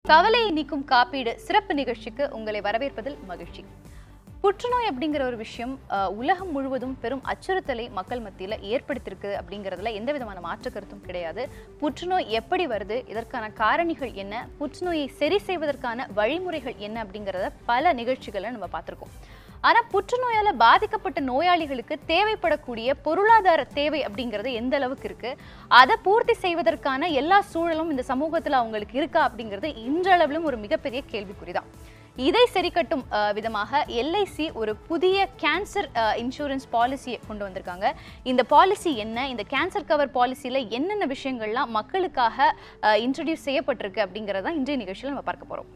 கவலையை நீக்கும் காப்பீடு சிறப்பு நிகழ்ச்சிக்கு உங்களை வரவேற்பதில் மகிழ்ச்சி புற்றுநோய் அப்படிங்கிற ஒரு விஷயம் அஹ், உலகம் முழுவதும் பெரும் அச்சுறுத்தலை மக்கள் மத்தியில் ஏற்படுத்தியிருக்கு அப்படிங்கிறதுல எந்த விதமான மாற்று கருத்தும் கிடையாது புற்றுநோய் எப்படி வருது இதற்கான காரணிகள் என்ன புற்றுநோயை சரி செய்வதற்கான வழிமுறைகள் என்ன அப்படிங்கிறத பல நிகழ்ச்சிகளை நம்ம பார்த்துருக்கோம் ஆனா புற்றுநோயால பாதிக்கப்பட்ட நோயாளிகளுக்கு தேவைப்படக்கூடிய பொருளாதார தேவை அப்படிங்கிறது எந்த அளவுக்கு இருக்கு அதை பூர்த்தி செய்வதற்கான எல்லா சூழலும் இந்த சமூகத்துல அவங்களுக்கு இருக்கா அப்படிங்கிறது இன்றளவிலும் ஒரு மிகப்பெரிய கேள்விக்குறிதான் இதை சரிக்கட்டும் அஹ், விதமாக எல்ஐசி ஒரு புதிய கேன்சர் இன்சூரன்ஸ் பாலிசியை கொண்டு வந்திருக்காங்க இந்த பாலிசி என்ன இந்த கேன்சர் கவர் பாலிசியில் என்னென்ன விஷயங்கள்லாம் மக்களுக்காக இன்ட்ரடியூஸ் செய்யப்பட்டிருக்கு அப்படிங்கிறத இன்றைய நிகழ்ச்சியில் நம்ம பார்க்க போகிறோம்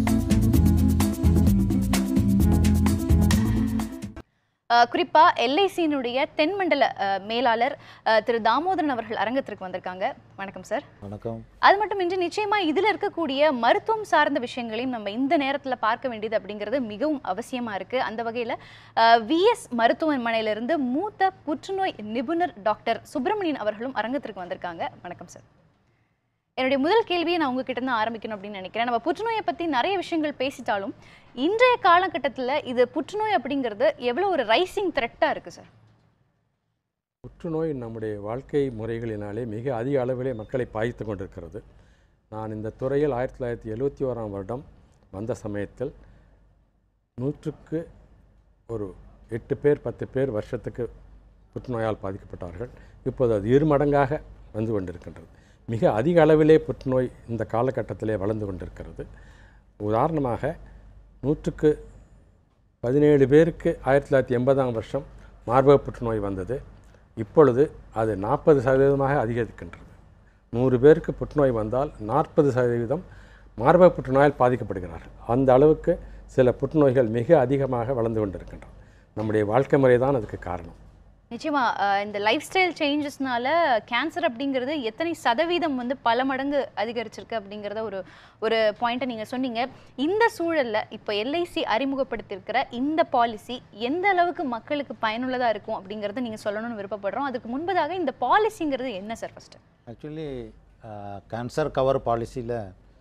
குறிப்பா எல்ஐசியினுடைய தென்மண்டல அஹ், மேலாளர் அஹ், திரு தாமோதரன் அவர்கள் அரங்கத்திற்கு வந்திருக்காங்க வணக்கம் சார் வணக்கம் அது மட்டும் இன்றி நிச்சயமா இதுல இருக்கக்கூடிய மருத்துவம் சார்ந்த விஷயங்களையும் நம்ம இந்த நேரத்துல பார்க்க வேண்டியது அப்படிங்கிறது மிகவும் அவசியமா இருக்கு அந்த வகையில விஎஸ் மருத்துவமனையிலிருந்து மூத்த புற்றுநோய் நிபுணர் டாக்டர் சுப்பிரமணியன் அவர்களும் அரங்கத்திற்கு வந்திருக்காங்க வணக்கம் சார் என்னுடைய முதல் கேள்வியை நான் உங்ககிட்ட இருந்து ஆரம்பிக்கணும் அப்படின்னு நினைக்கிறேன் நம்ம புற்றுநோயை பத்தி நிறைய விஷயங்கள் பேசிட்டாலும் இன்றைய காலகட்டத்துல இது புற்றுநோய் அப்படிங்கிறது எவ்வளவு ஒரு ரைசிங் த்ரெட்டா இருக்கு சார் புற்றுநோய் நம்முடைய வாழ்க்கை முறைகளினாலே மிக அதிக அளவிலே மக்களை பாதித்து கொண்டிருக்கிறது நான் இந்த துறையில் ஆயிரத்தி தொள்ளாயிரத்தி எழுவத்தி ஓராம் வருடம் வந்த சமயத்தில் நூற்றுக்கு ஒரு எட்டு பேர் பத்து பேர் வருஷத்துக்கு புற்றுநோயால் பாதிக்கப்பட்டார்கள் இப்போது அது இரு மடங்காக வந்து கொண்டிருக்கின்றது மிக அதிக அளவிலே புற்றுநோய் இந்த காலகட்டத்திலே வளர்ந்து கொண்டிருக்கிறது உதாரணமாக நூற்றுக்கு பதினேழு பேருக்கு ஆயிரத்தி தொள்ளாயிரத்தி எண்பதாம் வருஷம் மார்பக புற்றுநோய் வந்தது இப்பொழுது அது நாற்பது சதவீதமாக அதிகரிக்கின்றது நூறு பேருக்கு புற்றுநோய் வந்தால் நாற்பது சதவீதம் மார்பக புற்றுநோயால் பாதிக்கப்படுகிறார்கள் அந்த அளவுக்கு சில புற்றுநோய்கள் மிக அதிகமாக வளர்ந்து கொண்டிருக்கின்றன நம்முடைய வாழ்க்கை முறை தான் அதுக்கு காரணம் நிச்சயமா அஹ், இந்த லைஃப் ஸ்டைல் சேஞ்சஸ்னால கேன்சர் அப்படிங்கிறது எத்தனை சதவீதம் வந்து பல மடங்கு அதிகரிச்சிருக்கு அப்படிங்கிறத ஒரு ஒரு பாயிண்ட்டை நீங்க சொன்னீங்க இந்த சூழல்ல இப்போ எல்ஐசி அறிமுகப்படுத்தியிருக்கிற இந்த பாலிசி எந்த அளவுக்கு மக்களுக்கு பயனுள்ளதா இருக்கும் அப்படிங்கிறத நீங்க சொல்லணும்னு விருப்பப்படுறோம் அதுக்கு முன்பதாக இந்த பாலிசிங்கிறது என்ன sir first actually cancer cover பாலிசியில்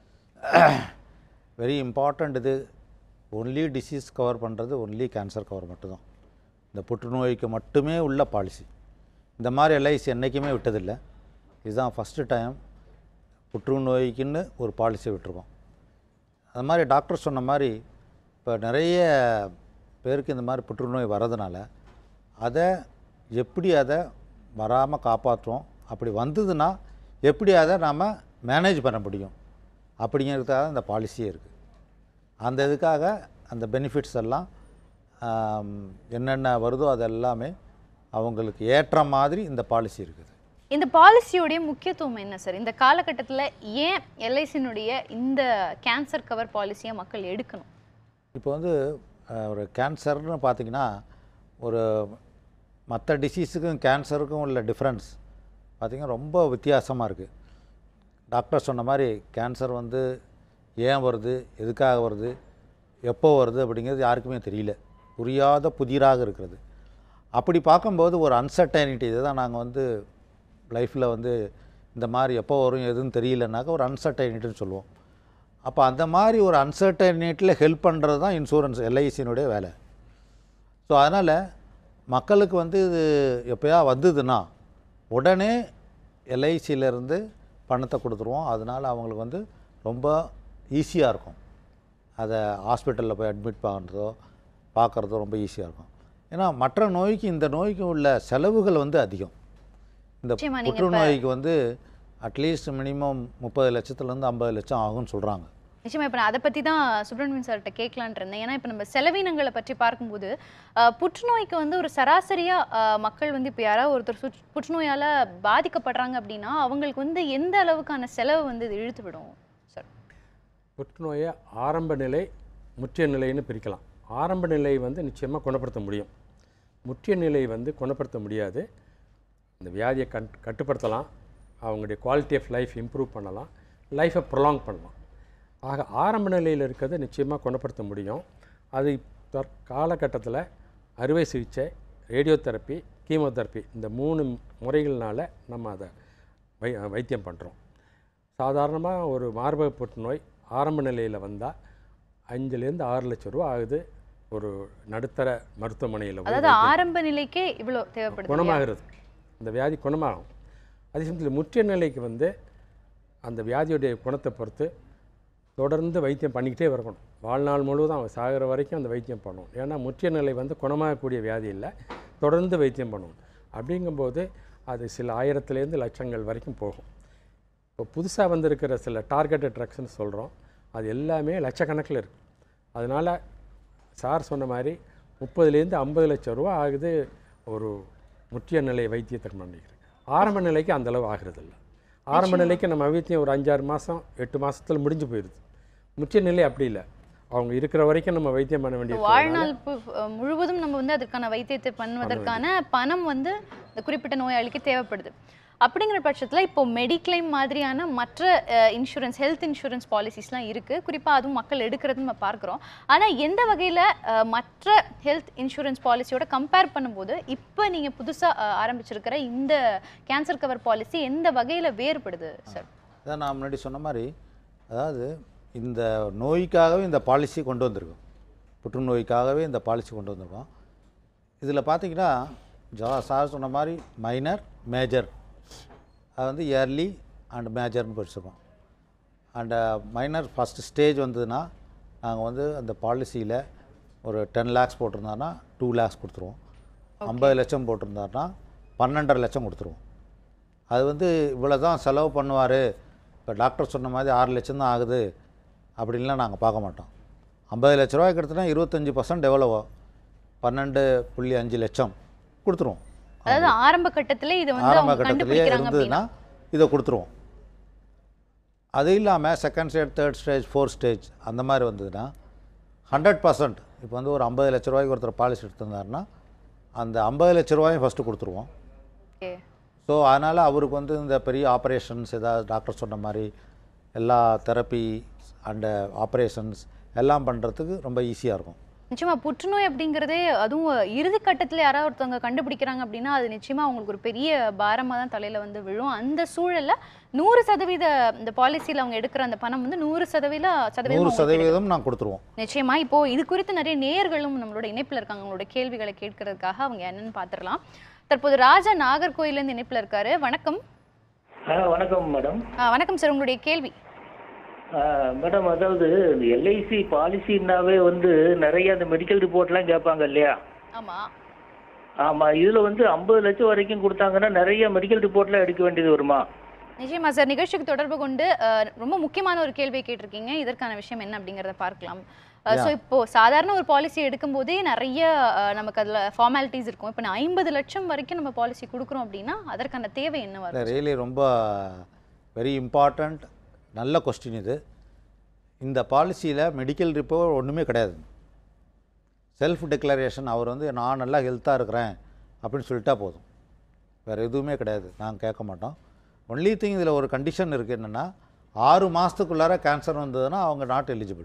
வெரி இம்பார்ட்டண்ட் இது ஒன்லி டிசீஸ் கவர் பண்ணுறது ஒன்லி கேன்சர் கவர் மட்டும்தான் இந்த புற்றுநோய்க்கு மட்டுமே உள்ள பாலிசி இந்த மாதிரி எல்ஐசி என்றைக்குமே விட்டதில்லை இதுதான் ஃபஸ்ட்டு டைம் புற்றுநோய்க்குன்னு ஒரு பாலிசி விட்டுருக்கோம் அது மாதிரி டாக்டர் சொன்ன மாதிரி இப்போ நிறைய பேருக்கு இந்த மாதிரி புற்றுநோய் வர்றதுனால அதை எப்படி அதை வராமல் காப்பாற்றுவோம் அப்படி வந்ததுன்னா எப்படி அதை நாம் மேனேஜ் பண்ண முடியும் அப்படிங்கிறதுக்காக இந்த பாலிசியே இருக்குது அந்த இதுக்காக அந்த பெனிஃபிட்ஸ் எல்லாம் ஆம், என்னென்ன வருதோ அது எல்லாமே அவங்களுக்கு ஏற்ற மாதிரி இந்த பாலிசி இருக்குது இந்த பாலிசியோடைய முக்கியத்துவம் என்ன சார் இந்த காலகட்டத்துல ஏன் எல்ஐசியினுடைய இந்த கேன்சர் கவர் பாலிசியை மக்கள் எடுக்கணும் இப்போ வந்து அஹ், ஒரு கேன்சர்னு பார்த்தீங்கன்னா ஒரு மற்ற டிசீஸுக்கும் கேன்சருக்கும் உள்ள டிஃப்ரென்ஸ் பார்த்திங்கன்னா ரொம்ப வித்தியாசமாக இருக்குது டாக்டர் சொன்ன மாதிரி கேன்சர் வந்து ஏன் வருது எதுக்காக வருது எப்போ வருது அப்படிங்கிறது யாருக்குமே தெரியல புரியாத புதிராக இருக்கிறது அப்படி பார்க்கும்போது ஒரு அன்சர்டைனிட்டி இதை தான் நாங்கள் வந்து லைஃப்பில் வந்து இந்த மாதிரி எப்போ வரும் எதுன்னு தெரியலனாக்கா ஒரு அன்சர்டைனிட்டின்னு சொல்லுவோம் அப்போ அந்த மாதிரி ஒரு அன்சர்டைனிட்டியில் ஹெல்ப் பண்ணுறது தான் இன்சூரன்ஸ் எல்ஐசியினுடைய வேலை ஸோ அதனால் மக்களுக்கு வந்து இது எப்போயா வந்ததுன்னா உடனே எல்ஐசியிலேருந்து பணத்தை கொடுத்துருவோம் அதனால் அவங்களுக்கு வந்து ரொம்ப ஈஸியாக இருக்கும் அதை ஹாஸ்பிட்டலில் போய் அட்மிட் பண்ணுறதோ பார்க்குறதோ ரொம்ப ஈஸியாக இருக்கும் ஏன்னா மற்ற நோய்க்கு இந்த நோய்க்கு உள்ள செலவுகள் வந்து அதிகம் இந்த நிச்சயமா நீங்க இப்ப- புற்றுநோய்க்கு வந்து அட்லீஸ்ட் மினிமம் முப்பது லட்சத்துலேருந்து ஐம்பது லட்சம் ஆகும்னு சொல்கிறாங்க நிச்சயமா இப்போ நான் அதை பற்றி தான் சுப்பிரமணியன் சார்கிட்ட கேட்கலான்ட்டு இருந்தேன் ஏன்னா இப்போ நம்ம செலவினங்களை பற்றி பார்க்கும்போது அஹ், புற்றுநோய்க்கு வந்து ஒரு சராசரியாக மக்கள் வந்து இப்போ யாராவது ஒருத்தர் சுற்று புற்றுநோயால் பாதிக்கப்படுறாங்க அப்படின்னா அவங்களுக்கு வந்து எந்த அளவுக்கான செலவு வந்து இது இழுத்து விடும் சார் புற்றுநோயை ஆரம்ப நிலை முற்றிய நிலைன்னு பிரிக்கலாம் ஆரம்ப நிலை வந்து நிச்சயமாக குணப்படுத்த முடியும் முற்றிய நிலை வந்து குணப்படுத்த முடியாது இந்த வியாதியை கட் கட்டுப்படுத்தலாம் அவங்களுடைய குவாலிட்டி ஆஃப் லைஃப் இம்ப்ரூவ் பண்ணலாம் லைஃப்பை ப்ரொலாங் பண்ணலாம் ஆக ஆரம்ப நிலையில் இருக்கிறத நிச்சயமாக குணப்படுத்த முடியும் அது தற் காலகட்டத்தில் அறுவை சிகிச்சை ரேடியோ தெரப்பி கீமோதெரப்பி இந்த மூணு முறைகள்னால நம்ம அதை வை வைத்தியம் பண்ணுறோம் சாதாரணமாக ஒரு மார்பக புற்றுநோய் ஆரம்ப நிலையில் வந்தால் அஞ்சுலேருந்து ஆறு லட்சம் ரூபா ஆகுது ஒரு நடுத்தர மருத்துவமனையில் போய் அதாவது ஆரம்ப நிலைக்கே இவ்வளோ தேவைப்படுது இல்லையா? குணமாகிறது இந்த வியாதி குணமாகும் அதே சமயத்தில் முற்றிய நிலைக்கு வந்து அந்த வியாதியுடைய குணத்தை பொறுத்து தொடர்ந்து வைத்தியம் பண்ணிக்கிட்டே இருக்கணும் வாழ்நாள் முழுவதும் அவன் சாகிற வரைக்கும் அந்த வைத்தியம் பண்ணணும் ஏன்னா முற்றிய நிலை வந்து குணமாகக்கூடிய வியாதி இல்லை தொடர்ந்து வைத்தியம் பண்ணணும் அப்படிங்கும்போது அது சில ஆயிரத்துலேருந்து லட்சங்கள் வரைக்கும் போகும் இப்போ புதுசாக வந்திருக்கிற சில டார்கெட்டட் ட்ரக்ஸ்னு சொல்கிறோம் அது எல்லாமே லட்சக்கணக்கில் இருக்குது அதனால் சார் சொன்ன மாதிரி முப்பதுலேருந்து ஐம்பது லட்சம் ரூபா ஆகுது ஒரு முற்றிய நிலை வைத்தியத்தை பண்ணிக்கிறேன் ஆரம்ப நிலைக்கு அந்த அளவு ஆகிறது இல்லை ஆரம்ப நிலைக்கு நம்ம வைத்தியம் ஒரு அஞ்சாறு மாதம் எட்டு மாசத்துல முடிஞ்சு போயிடுது முற்றிய நிலை அப்படி இல்லை அவங்க இருக்கிற வரைக்கும் நம்ம வைத்தியம் பண்ண வேண்டியது வாழ்நாள் பு- அஹ் முழுவதும் நம்ம வந்து அதற்கான வைத்தியத்தை பண்ணுவதற்கான பணம் வந்து இந்த குறிப்பிட்ட நோயாளிக்கு தேவைப்படுது அப்படிங்கிற பட்சத்தில் இப்போ மெடிக்ளைம் மாதிரியான மற்ற இன்சூரன்ஸ் ஹெல்த் இன்சூரன்ஸ் பாலிசிஸ்லாம் இருக்குது குறிப்பாக அதுவும் மக்கள் எடுக்கிறது நம்ம பார்க்குறோம் ஆனால் எந்த வகையில் மற்ற ஹெல்த் இன்சூரன்ஸ் பாலிசியோட கம்பேர் பண்ணும்போது இப்போ நீங்கள் புதுசாக ஆரம்பிச்சிருக்கிற இந்த கேன்சர் கவர் பாலிசி எந்த வகையில் வேறுபடுது சார் அதான் நான் முன்னாடி சொன்ன மாதிரி அதாவது இந்த நோய்க்காகவே இந்த பாலிசி கொண்டு வந்திருக்கோம் புற்றுநோய்க்காகவே இந்த பாலிசி கொண்டு வந்திருக்கோம் இதில் பார்த்தீங்கன்னா ஜா சார் சொன்ன மாதிரி மைனர் மேஜர் அது வந்து இயர்லி அண்ட் மேஜர்னு பிடிச்சிருக்கோம் அண்ட் மைனர் ஃபஸ்ட் ஸ்டேஜ் வந்ததுன்னா நாங்கள் வந்து அந்த பாலிசியில் ஒரு டென் லேக்ஸ் போட்டிருந்தாருன்னா டூ லேக்ஸ் கொடுத்துருவோம் ஐம்பது லட்சம் போட்டிருந்தாருன்னா பன்னெண்டரை லட்சம் கொடுத்துருவோம் அது வந்து இவ்வளோ தான் செலவு பண்ணுவார் இப்போ டாக்டர் சொன்ன மாதிரி ஆறு லட்சம் தான் ஆகுது அப்படின்லாம் நாங்கள் பார்க்க மாட்டோம் ஐம்பது லட்ச ரூபாய்க்கு எடுத்தோன்னா இருபத்தஞ்சி பர்சன்ட் எவ்வளவோ பன்னெண்டு புள்ளி அஞ்சு லட்சம் கொடுத்துருவோம் அதாவது ஆரம்ப கட்டத்திலே இதை வந்து ஆரம்ப அவங்க கட்டத்திலேயே கண்டுபிடிக்கிறாங்க அப்படின்னா இருந்ததுன்னா இதை கொடுத்துருவோம் அது இல்லாமல் second stage third stage fourth stage அந்த மாதிரி வந்ததுன்னா ஹண்ட்ரட் பர்சன்ட் இப்போ வந்து ஒரு ஐம்பது லட்ச ரூபாய்க்கு ஒருத்தர் பாலிசி எடுத்திருந்தாருன்னா அந்த ஐம்பது லட்ச ரூபாயும் ஃபஸ்ட்டு கொடுத்துருவோம் Okay. ஸோ அதனால் அவருக்கு வந்து இந்த பெரிய ஆப்ரேஷன்ஸ் ஏதாவது டாக்டர் சொன்ன மாதிரி எல்லா தெரப்பி அண்டு ஆப்ரேஷன்ஸ் எல்லாம் பண்ணுறதுக்கு ரொம்ப ஈஸியாக இருக்கும் நிச்சயமா புற்றுநோய் அப்படிங்கிறதே அதுவும் இறுதி கட்டத்துல யாராவது ஒருத்தவங்க கண்டுபிடிக்கிறாங்க அப்படின்னா அது நிச்சயமா அவங்களுக்கு ஒரு பெரிய பாரமா தான் தலையில வந்து விழும் அந்த சூழல்ல நூறு சதவீத இந்த பாலிசியில் அவங்க எடுக்கிற அந்த பணம் வந்து நூறு சதவீத சதவீதம் நூறு அவங்களுக்கு கிடைக்கும். சதவீதம் நான் கொடுத்துருவோம் நிச்சயமா இப்போ இது குறித்து நிறைய நேயர்களும் நம்மளோட இணைப்புல இருக்காங்க அவங்களோட கேள்விகளை கேட்கறதுக்காக அவங்க என்னன்னு பார்த்துடலாம் தற்போது ராஜா நாகர்கோயிலேருந்து இணைப்புல இருக்காரு வணக்கம் ஆ வணக்கம் மேடம் ஆ, வணக்கம் சார் உங்களுடைய கேள்வி ஆ, மேடம் அதாவது இந்த எல்ஐசி பாலிசின்னாவே வந்து நிறைய அந்த மெடிக்கல் ரிப்போர்ட்லாம் கேட்பாங்க இல்லையா ஆமா ஆமாம் இதில் வந்து ஐம்பது லட்சம் வரைக்கும் கொடுத்தாங்கன்னா நிறைய மெடிக்கல் ரிப்போர்ட்லாம் எடுக்க வேண்டியது வருமா நிச்சயமா சார் நிகழ்ச்சிக்கு தொடர்பு கொண்டு அஹ், ரொம்ப முக்கியமான ஒரு கேள்வியை கேட்டிருக்கீங்க இதற்கான விஷயம் என்ன அப்படிங்கறத பார்க்கலாம் ஸோ இப்போ சாதாரண ஒரு பாலிசி எடுக்கும்போதே நிறைய அஹ், நமக்கு அதில் ஃபார்மாலிட்டிஸ் இருக்கும் இப்போ நான் ஐம்பது லட்சம் வரைக்கும் நம்ம பாலிசி கொடுக்குறோம் அப்படின்னா அதற்கான தேவை என்ன இல்லை வரும் ரியலி ரொம்ப வெரி இம்பார்ட்டண்ட் நல்ல கொஸ்டின் இது இந்த பாலிசியில் மெடிக்கல் ரிப்போர்ட் ஒன்றுமே கிடையாது செல்ஃப் டிக்ளரேஷன் அவர் வந்து நான் நல்லா ஹெல்த்தாக இருக்கிறேன் அப்படின்னு சொல்லிட்டா போதும் வேறு எதுவுமே கிடையாது நாங்கள் கேட்க மாட்டோம் ஒன்லி திங் இதில் ஒரு கண்டிஷன் இருக்குது என்னென்னா ஆறு மாதத்துக்குள்ளார கேன்சர் வந்ததுன்னா அவங்க நாட் எலிஜிபிள்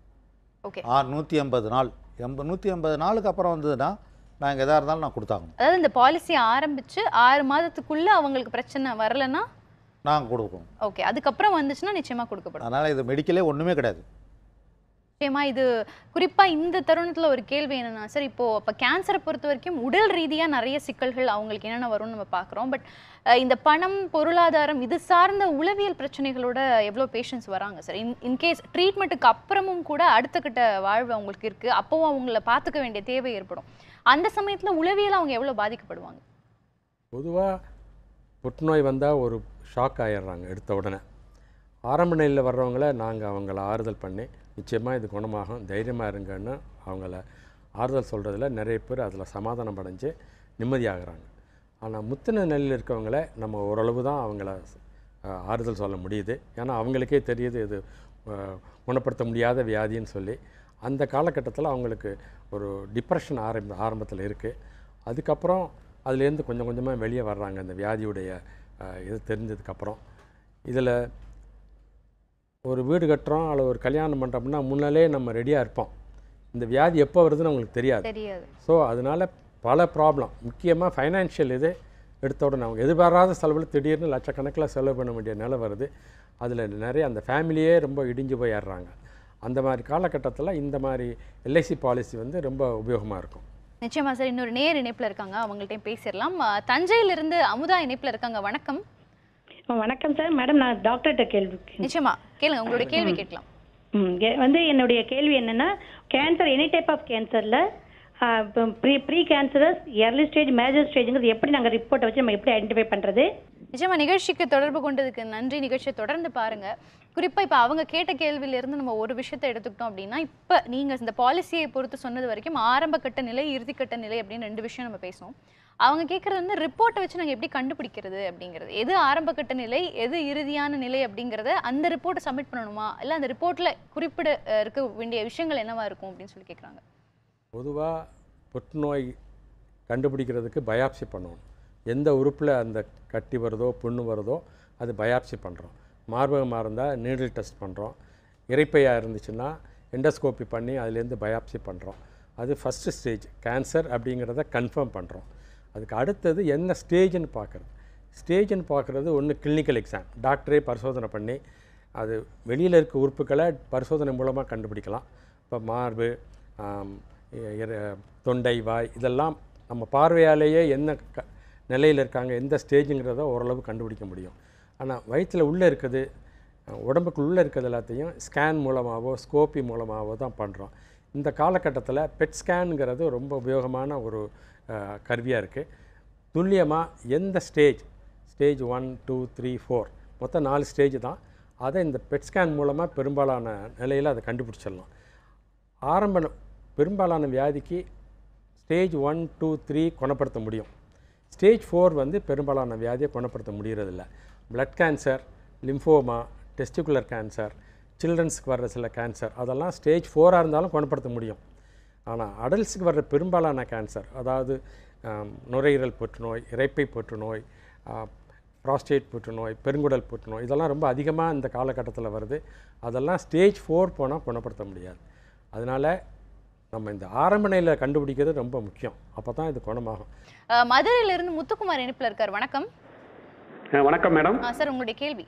ஓகே ஆ நூற்றி எண்பது நாள் எண்பது நூற்றி எண்பது நாளுக்கு அப்புறம் வந்ததுன்னா நாங்கள் எதாக இருந்தாலும் நான் கொடுத்தாகணும் அதாவது இந்த பாலிசி ஆரம்பிச்சு ஆறு மாதத்துக்குள்ள அவங்களுக்கு பிரச்சனை வரலன்னா நாங்கள் கொடுக்கணும் ஓகே அதுக்கப்புறம் வந்துச்சுன்னா நிச்சயமா கொடுக்கப்படும் அதனால் இது மெடிக்கலே ஒன்றுமே கிடையாது நிச்சயமா இது குறிப்பா இந்த தருணத்துல ஒரு கேள்வி என்னன்னா சார் இப்போ இப்போ கேன்சரை பொறுத்த வரைக்கும் உடல் ரீதியா நிறைய சிக்கல்கள் அவங்களுக்கு என்னென்ன வரும்னு நம்ம பார்க்குறோம் பட் இந்த பணம் பொருளாதாரம் இது சார்ந்த உளவியல் பிரச்சனைகளோட எவ்வளோ பேஷண்ட்ஸ் வராங்க சார் இன் இன்கேஸ் ட்ரீட்மெண்ட்டுக்கு அப்புறமும் கூட அடுத்த கட்ட வாழ்வு அவங்களுக்கு இருக்கு அப்பவும் அவங்கள பார்த்துக்க வேண்டிய தேவை ஏற்படும் அந்த சமயத்துல உளவியல் அவங்க எவ்வளோ பாதிக்கப்படுவாங்க பொதுவாக புற்றுநோய் வந்தால் ஒரு ஷாக் ஆயிடுறாங்க எடுத்த உடனே ஆரம்ப நிலையில் வர்றவங்கள நாங்கள் அவங்கள ஆறுதல் பண்ணி நிச்சயமாக இது குணமாகும் தைரியமாக இருங்கன்னு அவங்கள ஆறுதல் சொல்கிறதுல நிறைய பேர் அதில் சமாதானம் அடைஞ்சு நிம்மதியாகிறாங்க ஆனால் முத்தின நிலையில் இருக்கவங்கள நம்ம ஓரளவு தான் அவங்கள அஹ், ஆறுதல் சொல்ல முடியுது ஏன்னா அவங்களுக்கே தெரியுது இது அஹ், குணப்படுத்த முடியாத வியாதின்னு சொல்லி அந்த காலகட்டத்தில் அவங்களுக்கு ஒரு டிப்ரெஷன் ஆரம்ப ஆரம்பத்தில் இருக்குது அதுக்கப்புறம் அதுலேருந்து கொஞ்சம் கொஞ்சமாக வெளியே வர்றாங்க இந்த வியாதியுடைய அஹ், இது தெரிஞ்சதுக்கப்புறம் இதில் ஒரு வீடு கட்டுறோம் அல்லது ஒரு கல்யாணம் பண்ணுறோம்னா முன்னாலே நம்ம ரெடியாக இருப்போம் இந்த வியாதி எப்போ வருதுன்னு அவங்களுக்கு தெரியாது தெரியாது ஸோ அதனால் பல ப்ராப்ளம் முக்கியமாக ஃபைனான்ஷியல் இது எடுத்த உடனே அவங்க எதிர்பாராத செலவில் திடீர்னு லட்சக்கணக்கில் செலவு பண்ண வேண்டிய நிலை வருது அதில் நிறைய அந்த ஃபேமிலியே ரொம்ப இடிஞ்சு போய் ஏறுறாங்க அந்த மாதிரி காலகட்டத்தில் இந்த மாதிரி எல்ஐசி பாலிசி வந்து ரொம்ப உபயோகமாக இருக்கும் நிச்சயமா சார் இன்னொரு நேர் இணைப்புல இருக்காங்க அவங்கள்ட்டையும் பேசிடலாம் அஹ், தஞ்சையிலிருந்து அமுதா இணைப்புல இருக்காங்க வணக்கம் வணக்கம் சார் மேடம் நான் டாக்டர்கிட்ட கேள்வி நிச்சயமா கேளுங்க உங்களுடைய கேள்வி கேட்கலாம் ம், கே- வந்து என்னுடைய கேள்வி என்னன்னா கேன்சர் எனி டைப் ஆஃப் கேன்சர்ல pre pre cancerous early stage major ஸ்டேஜ்ங்கிறது எப்படி நாங்கள் ரிப்போர்ட்டை வச்சு நம்ம எப்படி ஐடென்டிஃபை பண்ணுறது நிச்சயமா நிகழ்ச்சிக்கு தொடர்பு கொண்டதுக்கு நன்றி நிகழ்ச்சியை தொடர்ந்து பாருங்க குறிப்பா இப்ப அவங்க கேட்ட கேள்வியில இருந்து நம்ம ஒரு விஷயத்தை எடுத்துக்கிட்டோம் அப்படின்னா இப்ப நீங்க இந்த பாலிசியை பொறுத்து சொன்னது வரைக்கும் ஆரம்ப கட்ட நிலை இறுதிக்கட்ட நிலை அப்படின்னு ரெண்டு விஷயம் நம்ம பேசணும் அவங்க கேட்கறது வந்து ரிப்போர்ட்டை வச்சு நாங்க எப்படி கண்டுபிடிக்கிறது அப்படிங்கிறது எது ஆரம்ப கட்ட நிலை எது இறுதியான நிலை அப்படிங்கறத அந்த ரிப்போர்ட்டை சப்மிட் பண்ணணுமா இல்ல அந்த ரிப்போர்ட்ல குறிப்பிட அஹ், இருக்க வேண்டிய விஷயங்கள் என்னவா இருக்கும் அப்படின்னு சொல்லி கேக்குறாங்க பொதுவாக புற்றுநோய் கண்டுபிடிக்கிறதுக்கு பயாப்சி பண்ணணும் எந்த உறுப்பில் அந்த கட்டி வருதோ புண்ணு வருதோ அது பயாப்சி பண்ணுறோம் மார்பகமாக இருந்தால் நீடில் டெஸ்ட் பண்ணுறோம் இறைப்பையாக இருந்துச்சுன்னா எண்டோஸ்கோப்பி பண்ணி அதுலேருந்து பயாப்சி பண்ணுறோம் அது ஃபஸ்ட்டு ஸ்டேஜ் கேன்சர் அப்படிங்கிறத கன்ஃபார்ம் பண்ணுறோம் அதுக்கு அடுத்தது என்ன ஸ்டேஜ்னு பார்க்குறது ஸ்டேஜ்னு பார்க்குறது ஒன்று கிளினிக்கல் எக்ஸாம் டாக்டரே பரிசோதனை பண்ணி அது வெளியில் இருக்க உறுப்புகளை பரிசோதனை மூலமாக கண்டுபிடிக்கலாம் இப்போ மார்பு ஆம், இ- இர- தொண்டை வாய் இதெல்லாம் நம்ம பார்வையாலேயே என்ன க நிலையில் இருக்காங்க எந்த ஸ்டேஜுங்கிறத ஓரளவு கண்டுபிடிக்க முடியும் ஆனால் வயிற்றில் உள்ளே இருக்குது அஹ், உடம்புக்கு உள்ளே இருக்கிறது எல்லாத்தையும் ஸ்கேன் மூலமாகவோ ஸ்கோப்பி மூலமாகவோ தான் பண்ணுறோம் இந்த காலகட்டத்தில் பெட் ஸ்கேனுங்கிறது ரொம்ப உபயோகமான ஒரு கருவியாக இருக்குது துல்லியமாக எந்த stage stage one two three four மொத்தம் நாலு ஸ்டேஜ் தான் அதை இந்த பெட் ஸ்கேன் மூலமாக பெரும்பாலான நிலையில் அதை கண்டுபிடிச்சிடலாம் ஆரம்ப ந- பெரும்பாலான வியாதிக்கு ஸ்டேஜ் ஒன் டூ த்ரீ குணப்படுத்த முடியும் ஸ்டேஜ் ஃபோர் வந்து பெரும்பாலான வியாதியை குணப்படுத்த முடியறதில்ல blood cancer lymphoma testicular cancer சில்ட்ரன்ஸ்க்கு வர்ற சில கேன்சர் அதெல்லாம் ஸ்டேஜ் ஃபோராக இருந்தாலும் குணப்படுத்த முடியும் ஆனால் அடல்ட்ஸுக்கு வர்ற பெரும்பாலான கேன்சர் அதாவது ஆம், நுரையீரல் புற்றுநோய் இரைப்பை புற்றுநோய் ப்ராஸ்டேட் புற்றுநோய் பெருங்குடல் புற்றுநோய் இதெல்லாம் ரொம்ப அதிகமாக இந்த காலகட்டத்தில் வருது அதெல்லாம் ஸ்டேஜ் ஃபோர் போனால் குணப்படுத்த முடியாது அதனால் நம்ம இந்த ஆரம்ப நிலையில் கண்டுபிடிக்கிறது ரொம்ப முக்கியம் அப்போ தான் இது குணமாகும் அஹ், மதுரையிலிருந்து முத்துக்குமார் இணைப்புல இருக்கார் வணக்கம் அஹ் வணக்கம் மேடம் ஆ, சார் உங்களுடைய கேள்வி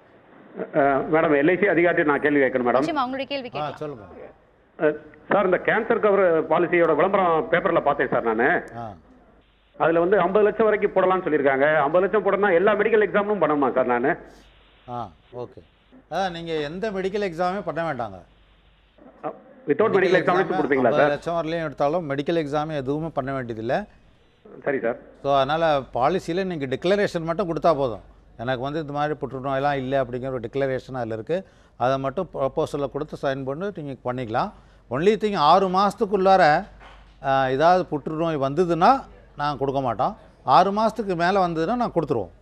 அஹ் மேடம் எல்ஐசி அதிகாரி நான் கேள்வி கேட்கணும் மேடம் நிச்சயமா உங்களுடைய கேள்வி ஆ கேட்கலாம் சொல்லுங்க அஹ் சார் இந்த கேன்சர் கவர் பாலிசியோட விளம்பரம் பேப்பரில் பார்த்தேன் சார் நான் ஆ அதில் வந்து ஐம்பது லட்சம் வரைக்கும் போடலாம்னு சொல்லியிருக்காங்க ஐம்பது லட்சம் போடணும்னா எல்லா மெடிக்கல் எக்ஸாமும் பண்ணணுமா சார் நான் ஆ ஓகே அதான் நீங்கள் எந்த மெடிக்கல் எக்ஸாமே பண்ண வேண்டாங்க வித்தவுட் மெடிக்கல் எக்ஸாம் exam கொடுப்பீங்களா 50 சார் லட்சம் வரலையும் எடுத்தாலும் மெடிக்கல் எக்ஸாம் எதுவுமே பண்ண வேண்டியதில்லை சரி சார் ஸோ அதனால் பாலிசியில் நீங்கள் டிக்ளரேஷன் மட்டும் கொடுத்தா போதும் எனக்கு வந்து இந்த மாதிரி புற்றுநோயெல்லாம் இல்லை அப்படிங்கிற ஒரு டிக்ளரேஷன் அதில் இருக்குது அதை மட்டும் ப்ரப்போசலில் கொடுத்து சைன் பண்ணி நீங்கள் பண்ணிக்கலாம் ஒன்லி திங் ஆறு மாதத்துக்குள்ளார ஏதாவது புற்றுநோய் வந்ததுன்னா நாங்கள் கொடுக்க மாட்டோம் ஆறு மாதத்துக்கு மேலே வந்ததுன்னா நான் கொடுத்துருவோம்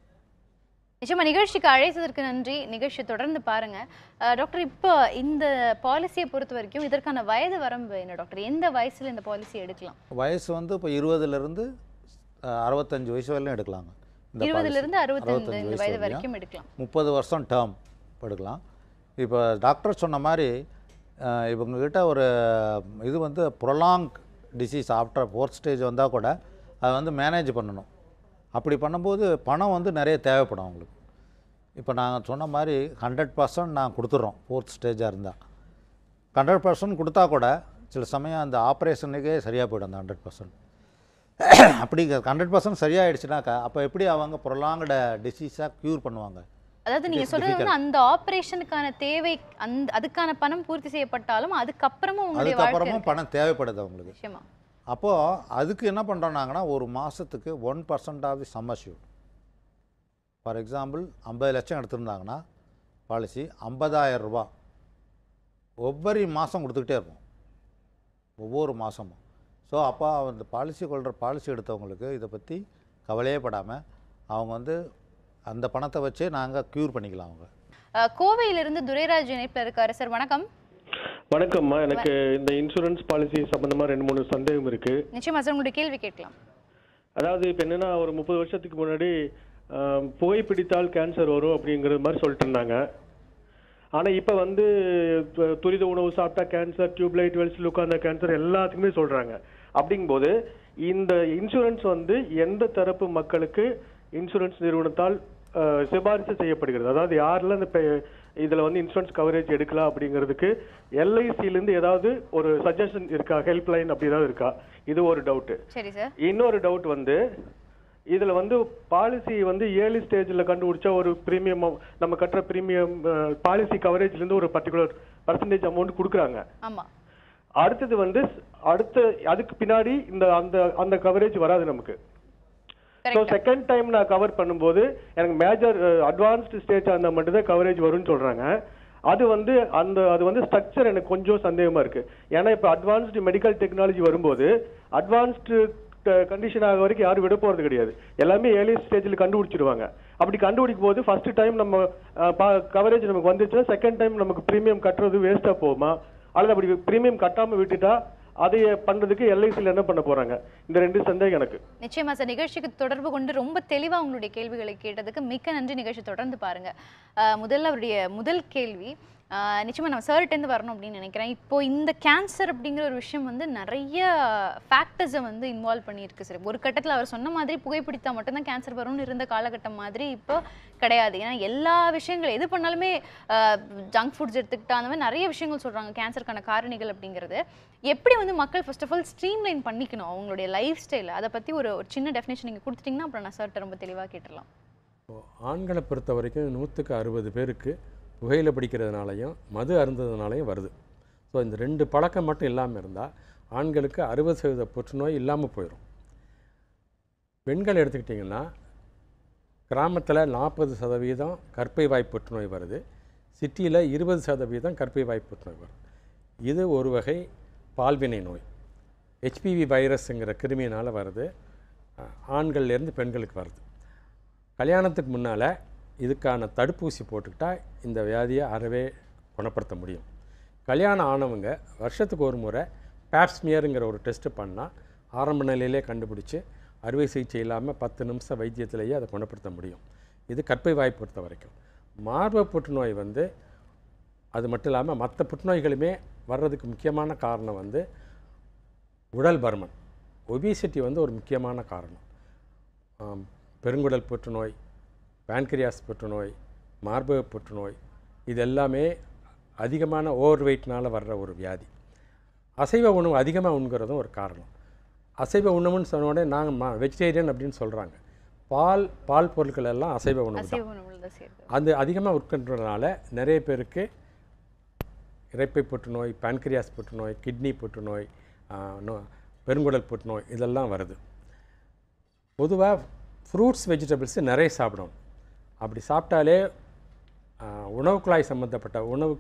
நிச்சயமா நிகழ்ச்சிக்கு அழைத்ததற்கு நன்றி நிகழ்ச்சி தொடர்ந்து பாருங்க அஹ், டாக்டர் இப்போ இந்த பாலிசியை பொறுத்த வரைக்கும் இதற்கான வயது வரம்பு என்ன டாக்டர் எந்த வயசுல இந்த பாலிசி எடுக்கலாம் வயசு வந்து இப்போ இருபதுலேருந்து அறுபத்தஞ்சு வயசு வரையிலும் எடுக்கலாங்க இந்த இருபதுல policy. இருந்து அறுபத்தைந்து அறுபத்தஞ்சு இந்த வயசு வயது வரையும். வரைக்கும் எடுக்கலாம் முப்பது வருஷம் டேர்ம் எடுக்கலாம் இப்போ டாக்டர் சொன்ன மாதிரி அஹ், இவங்ககிட்ட ஒரு இது வந்து prolong disease after fourth stage வந்தால் கூட அதை வந்து மேனேஜ் பண்ணணும் அப்படி பண்ணும்போது பணம் வந்து நிறைய தேவைப்படும் அவங்களுக்கு இப்போ நாங்கள் சொன்ன மாதிரி ஹண்ட்ரட் பர்சன்ட் நான் கொடுத்துட்றோம் ஃபோர்த் ஸ்டேஜாக இருந்தால் ஹண்ட்ரட் பர்சன்ட் கொடுத்தா கூட சில சமயம் அந்த ஆப்ரேஷனுக்கே சரியாக போயிடும் அந்த ஹண்ட்ரட் பர்சன்ட் அப்படி ஹண்ட்ரட் பர்சன்ட் சரியாயிடுச்சுனாக்கா அப்போ எப்படி அவங்க ப்ரொலாங்கட டிசீஸாக க்யூர் பண்ணுவாங்க அதாவது நீங்க is சொல்றது வந்து difficult. அந்த ஆபரேஷனுக்கான தேவை அந்த அதுக்கான பணம் பூர்த்தி செய்யப்பட்டாலும் அதுக்கப்புறமும் உங்களுடைய வாழ்க்கை அதுக்கப்புறமும் இருக்கு. பணம் தேவைப்படுது அவங்களுக்கு நிச்சயமா அப்போது அதுக்கு என்ன பண்ணுறோம் நாங்கன்னா ஒரு மாதத்துக்கு one percent of the sum assured for example ஐம்பது லட்சம் எடுத்திருந்தாங்கன்னா பாலிசி ஐம்பதாயிரம் ரூபா ஒவ்வொரு மாதம் கொடுத்துக்கிட்டே இருப்போம் ஒவ்வொரு மாதமும் ஸோ அப்போ அந்த பாலிசி கொள்கிற பாலிசி எடுத்தவங்களுக்கு இதை பற்றி கவலையே படாமல் அவங்க வந்து அந்த பணத்தை வச்சே நாங்கள் க்யூர் பண்ணிக்கலாம் அவங்க அஹ், கோவையிலிருந்து துரைராஜ் இணைப்புல இருக்காரு சார் வணக்கம் வணக்கம்மா எனக்கு இந்த இன்சூரன்ஸ் பாலிசி சம்பந்தமா ரெண்டு மூணு சந்தேகம் இருக்கு நிச்சயமா சார் உங்களுடைய கேள்வி கேட்கலாம் அதாவது இப்போ என்னன்னா ஒரு முப்பது வருஷத்துக்கு முன்னாடி ஆம், புகைப்பிடித்தால் கேன்சர் வரும் அப்படிங்கிறது மாதிரி சொல்லிட்டு இருந்தாங்க ஆனா இப்போ வந்து து- துரித உணவு சாப்பிட்டா கேன்சர் டியூப்லைட் வெல்ஸ் லுக்காந்த கேன்சர் எல்லாத்துக்குமே சொல்றாங்க அப்படிங்கும்போது இந்த இன்சூரன்ஸ் வந்து எந்த தரப்பு மக்களுக்கு இன்சூரன்ஸ் நிறுவனத்தால் அஹ், சிபாரிசு செய்யப்படுகிறது அதாவது யாரெல்லாம் இந்த பெ- இதுல வந்து இன்சூரன்ஸ் கவரேஜ் எடுக்கலாம் அப்படிங்கிறதுக்கு எல்ஐசில இருந்து ஏதாவது ஒரு சஜஷன் இருக்கா ஹெல்ப் லைன் அப்படி ஏதாவது இருக்கா இது ஒரு டவுட் சரி சார் இன்னொரு டவுட் வந்து இதுல வந்து பாலிசி வந்து ஏர்லி ஸ்டேஜ்ல கண்டுபிடிச்சா ஒரு பிரீமியம் நம்ம கட்டுற பிரீமியம் பாலிசி கவரேஜ்ல இருந்து ஒரு பர்டிகுலர் பர்சன்டேஜ் அமௌண்ட் கொடுக்குறாங்க ஆமா அடுத்தது வந்து அடுத்த அதுக்கு பின்னாடி இந்த அந்த அந்த கவரேஜ் வராது நமக்கு ஸோ கரெக்ட் செகண்ட் டைம் நான் கவர் பண்ணும்போது எனக்கு மேஜர் அட்வான்ஸ்டு ஸ்டேஜ் அந்த மட்டும் தான் கவரேஜ் வரும்னு சொல்றாங்க அது வந்து அந்த அது வந்து ஸ்ட்ரக்சர் எனக்கு கொஞ்சம் சந்தேகமா இருக்கு ஏன்னா இப்போ அட்வான்ஸ்டு மெடிக்கல் டெக்னாலஜி வரும்போது அட்வான்ஸ்டு கண்டிஷன் ஆக வரைக்கும் யாரும் விட போறது கிடையாது எல்லாமே ஏர்லி ஸ்டேஜில் கண்டுபிடிச்சிருவாங்க அப்படி கண்டுபிடிக்கும் போது ஃபர்ஸ்ட் டைம் நம்ம கவரேஜ் நமக்கு வந்துச்சுன்னா செகண்ட் டைம் நமக்கு ப்ரீமியம் கட்டுறது வேஸ்டா போகுமா அல்லது அப்படி ப்ரீமியம் கட்டாம விட்டுட்டா அதை பண்றதுக்கு எல்ஐசியில் என்ன பண்ண போறாங்க இந்த ரெண்டு சந்தேகம் எனக்கு நிச்சயமா சார் நிகழ்ச்சிக்கு தொடர்பு கொண்டு ரொம்ப தெளிவா உங்களுடைய கேள்விகளை கேட்டதுக்கு மிக்க நன்றி நிகழ்ச்சி தொடர்ந்து பாருங்க அஹ், முதல்ல அவருடைய முதல் கேள்வி அஹ், நிச்சயமா நம்ம சார்ட்டேருந்து வரணும் அப்படின்னு நினைக்கிறேன் இப்போ இந்த கேன்சர் அப்படிங்கிற ஒரு விஷயம் வந்து நிறைய ஃபேக்டர்ஸை வந்து இன்வால்வ் பண்ணியிருக்கு சார் ஒரு கட்டத்தில் அவர் சொன்ன மாதிரி புகைப்பிடித்தா மட்டும்தான் கேன்சர் வரும்னு இருந்த காலகட்டம் மாதிரி இப்போ கிடையாது ஏன்னா எல்லா விஷயங்கள் எது பண்ணாலுமே ஜங்க் ஃபுட்ஸ் எடுத்துக்கிட்டா அந்த மாதிரி நிறைய விஷயங்கள் சொல்றாங்க கேன்சருக்கான காரணிகள் அப்படிங்கிறது எப்படி வந்து மக்கள் ஃபர்ஸ்ட் ஆஃப் ஆல் ஸ்ட்ரீம்லைன் பண்ணிக்கணும் அவங்களுடைய லைஃப் ஸ்டைலை அதை பற்றி ஒரு ஒரு சின்ன டெஃபினேஷன் நீங்கள் கொடுத்துட்டீங்கன்னா அப்புறம் நான் சார்ட்ட ரொம்ப தெளிவாக கேட்டுடலாம் இப்போ ஆண்களை பொறுத்த வரைக்கும் நூற்றுக்கு அறுபது பேருக்கு புகையிலை பிடிக்கிறதுனாலையும் மது அருந்ததுனாலையும் வருது ஸோ இந்த ரெண்டு பழக்கம் மட்டும் இல்லாமல் இருந்தால் ஆண்களுக்கு அறுபது சதவீத புற்றுநோய் இல்லாமல் போயிடும் பெண்கள் எடுத்துக்கிட்டிங்கன்னா கிராமத்தில் நாற்பது சதவீதம் கர்ப்பை வாய் புற்றுநோய் வருது சிட்டியில் இருபது சதவீதம் கர்ப்பை வாய் புற்றுநோய் வருது இது ஒரு வகை பால்வினை நோய் ஹெச்பிவி வைரஸ்ங்கிற கிருமியினால் வருது அஹ், ஆண்கள்லேருந்து பெண்களுக்கு வருது கல்யாணத்துக்கு முன்னால் இதுக்கான தடுப்பூசி போட்டுக்கிட்டா இந்த வியாதியை அறவே குணப்படுத்த முடியும் கல்யாணம் ஆனவங்க வருஷத்துக்கு ஒரு முறை பேப்ஸ்மியருங்கிற ஒரு டெஸ்ட்டு பண்ணால் ஆரம்ப நிலையிலே கண்டுபிடிச்சி அறுவை சிகிச்சை இல்லாமல் பத்து நிமிஷம் வைத்தியத்திலேயே அதை குணப்படுத்த முடியும் இது கற்பை வாய் பொறுத்த வரைக்கும் மார்பக புற்றுநோய் வந்து அது மட்டும் இல்லாமல் மற்ற புற்றுநோய்களுமே வர்றதுக்கு முக்கியமான காரணம் வந்து உடல் பருமன் ஒபிசிட்டி வந்து ஒரு முக்கியமான காரணம் ஆம், பெருங்குடல் புற்றுநோய் பேன்கிரியாஸ் புற்றுநோய் மார்பக புற்றுநோய் இது எல்லாமே அதிகமான ஓவர் வெயிட்னால் வர்ற ஒரு வியாதி அசைவ உணவு அதிகமாக உண்கிறதும் ஒரு காரணம் அசைவ உணவுன்னு சொன்ன உடனே நாங்கள் வெஜிடேரியன் அப்படின்னு சொல்கிறாங்க பால் பால் பொருட்கள் எல்லாம் அசைவ உணவு தான் அசைவ உணவுல தான் சேர்த்து அது அதிகமாக உட்கொண்டதுனால நிறைய பேருக்கு இரைப்பை புற்றுநோய் பான்கிரியாஸ் புற்றுநோய் கிட்னி புற்றுநோய் ஆ, நோ- பெருங்குடல் புற்றுநோய் இதெல்லாம் வருது பொதுவாக ஃப்ரூட்ஸ் வெஜிடபிள்ஸ் நிறைய சாப்பிடணும் அப்படி சாப்பிட்டாலே ஆ, உணவு குழாய் சம்மந்தப்பட்ட உணவு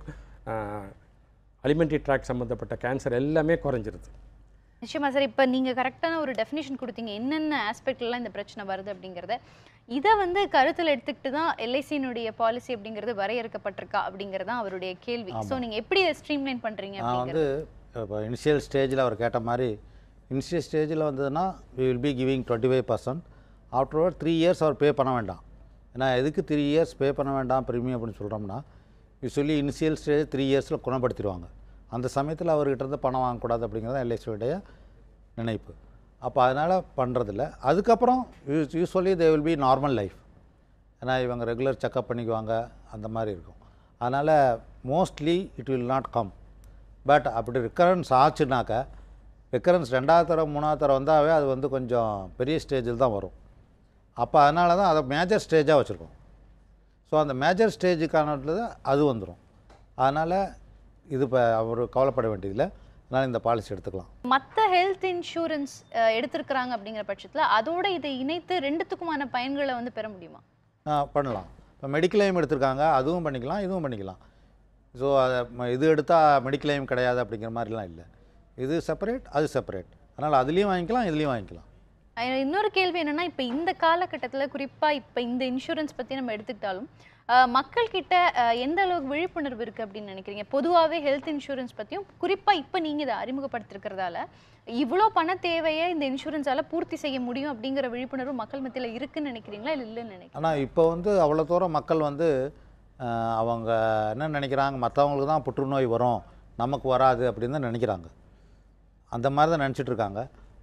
அலிமெண்ட்ரி ட்ராக் சம்மந்தப்பட்ட கேன்சர் எல்லாமே குறைஞ்சிருது நிச்சயமா சார் இப்போ நீங்கள் கரெக்டான ஒரு டெஃபினேஷன் கொடுத்தீங்க என்னென்ன ஆஸ்பெக்ட்லாம் இந்த பிரச்சனை வருது அப்படிங்கிறத இதை வந்து கருத்தில் எடுத்துக்கிட்டு தான் எல்ஐசியினுடைய பாலிசி அப்படிங்கிறது வரையறுக்கப்பட்டிருக்கா அப்படிங்கிறது தான் அவருடைய கேள்வி ஸோ நீங்கள் எப்படி இதை ஸ்ட்ரீம்லைன் பண்ணுறீங்க நான் வந்து அப்படிங்கிறது இப்போ இனிஷியல் ஸ்டேஜில் அவர் கேட்ட மாதிரி இனிஷியல் ஸ்டேஜில் வந்ததுன்னா we will be giving twenty five percent after three years அவர் பே பண்ண வேண்டாம் ஏன்னா எதுக்கு த்ரீ இயர்ஸ் பே பண்ண வேண்டாம் ப்ரீமியம் அப்படின்னு சொல்கிறோம்னா யூஸ்வலி இனிஷியல் ஸ்டேஜ் த்ரீ இயர்ஸில் குணப்படுத்திடுவாங்க அந்த சமயத்தில் அவர்கிட்ட இருந்து பணம் வாங்கக்கூடாது அப்படிங்கிறது எல்ஐசியுடைய நினைப்பு அப்போ அதனால் பண்ணுறதில்ல அதுக்கப்புறம் use usually they will be normal life ஏன்னா இவங்க ரெகுலர் செக்கப் பண்ணிக்குவாங்க அந்த மாதிரி இருக்கும் அதனால் mostly it will not come but அப்படி ரிக்கரன்ஸ் ஆச்சுனாக்க ரிக்கரன்ஸ் ரெண்டாவது தரம் மூணாவது தரம் வந்தாவே அது வந்து கொஞ்சம் பெரிய ஸ்டேஜில் தான் வரும் அப்போ அதனால தான் அதை மேஜர் ஸ்டேஜாக வச்சுருக்கோம் ஸோ அந்த மேஜர் ஸ்டேஜுக்கானது அது வந்துடும் அதனால் இது இப்போ அவர் கவலைப்பட வேண்டியதில்லை அதனால் இந்த பாலிசி எடுத்துக்கலாம் மற்ற ஹெல்த் இன்சூரன்ஸ் எடுத்திருக்கிறாங்க அப்படிங்கிற பட்சத்தில் அதோட இதை இணைத்து ரெண்டுத்துக்குமான பயன்களை வந்து பெற முடியுமா ஆ, பண்ணலாம் இப்போ மெடிக்ளைம் எடுத்திருக்காங்க அதுவும் பண்ணிக்கலாம் இதுவும் பண்ணிக்கலாம் ஸோ அதை ம- இது எடுத்தால் மெடிக்ளைம் கிடையாது அப்படிங்கிற மாதிரிலாம் இல்லை இது செப்பரேட் அது செப்பரேட் அதனால் அதுலேயும் வாங்கிக்கலாம் இதுலேயும் வாங்கிக்கலாம் அஹ் இன்னொரு கேள்வி என்னன்னா இப்போ இந்த காலகட்டத்தில் குறிப்பாக இப்போ இந்த இன்சூரன்ஸ் பற்றி நம்ம எடுத்துக்கிட்டாலும் அஹ், மக்கள்கிட்ட அஹ், எந்த அளவுக்கு விழிப்புணர்வு இருக்குது அப்படின்னு நினைக்கிறீங்க பொதுவாகவே ஹெல்த் இன்சூரன்ஸ் பற்றியும் குறிப்பாக இப்போ நீங்கள் இதை அறிமுகப்படுத்திருக்கிறதால இவ்வளோ பண தேவையை இந்த இன்சூரன்ஸால் பூர்த்தி செய்ய முடியும் அப்படிங்கிற விழிப்புணர்வு மக்கள் மத்தியில் இருக்குன்னு நினைக்கிறீங்களா இல்லை இல்லைன்னு நினைக்கிறீங்க ஆனால் இப்போ வந்து அவ்வளோ தூரம் மக்கள் வந்து அஹ், அவங்க என்ன நினைக்கிறாங்க மற்றவங்களுக்கு தான் புற்றுநோய் வரும் நமக்கு வராது அப்படின்னு தான் நினைக்கிறாங்க அந்த மாதிரி தான் நினச்சிட்டு இருக்காங்க